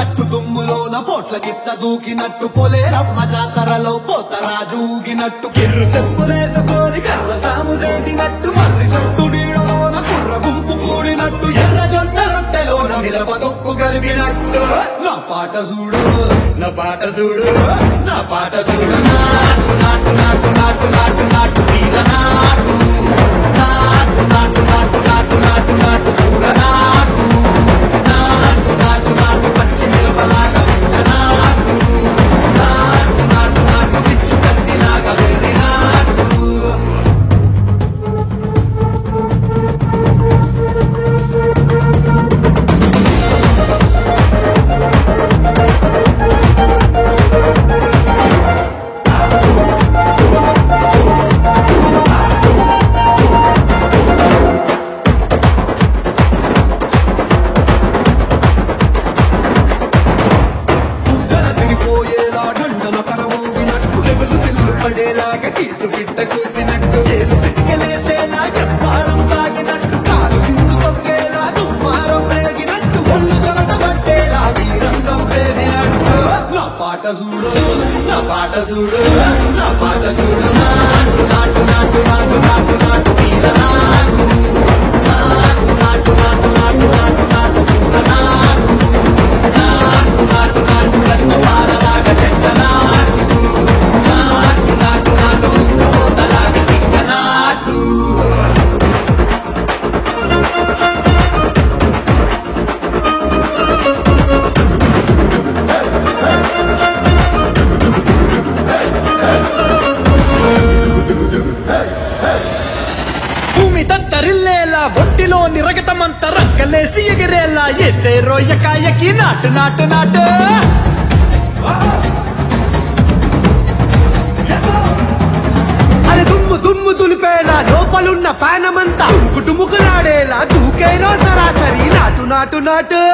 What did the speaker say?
దూకినట్టు దుమ్ములోన పోట్ల గిత్త దూకినట్టు పొలేరమ్మ జాతరలో పోతరాజు ఊగినట్టు కిర్రు చెప్పులేసుకొని కర్ర సాము చేసినట్టు మర్రి చుట్టూ నీడలోన కుర్ర గుంపు కూడినట్టు ఎర్ర జొన్న రొట్టెలోన మిరప దొక్కు కలిపినట్టు నా పాట చూడు నా పాట చూడు నా పాట చూడు నాటు నాటు నాటు నాటు నాటు నాటు వీర నాటు నాటు నాటు నాటు నాటు నాటు నాటు కూర నాటు నాటు నాటు నాటు పచ్చి మిరపలాగా పిచ్చ నాటు నాటు నాటు నాటు పిచ్చు కత్తిలాగా వెర్రి నాటు గుండెల తిరిగిపోయేలా దండల కరమోగినట్టు సెవెలు సెల్లు పడేలాగా కీసు పిట్ట కూసినట్టు చేలు సిటికలేసేలా ఎప్పారం సాగినట్టు కాలు సింధు తొక్కేలా దుమ్మారం రేగినట్టు ఒళ్ళు చెమట పట్టేలా వీరంగం చేసినట్టు నా పాట చూడు నా పాట చూడు నా పాట చూడు నాటు నాటు నాటు నాటు నాటు నాటు వీర నాటు నాటు నాటు నాటు నాటు నాటు నాటు కూర నాటు నాటు నాటు నాటు కర్మ పారలాగా చెట్ట నాటు నాటు నాటు నాటు ఉత్తపోతలాగా తిక్క నాటు భూమి తత్తరిల్లేలా ఒంటిలోని రగతమంత రక్కలేసి ఎగిరేలా ఎసే రోయకాయకి నాటు నాటు నాటు అరే దుమ్ము దుమ్ము దులిపేలా లోపలున్న పానమంతా కుటుముకులాడేలా దూకేరో సరాసరి నాటు నాటు నాటు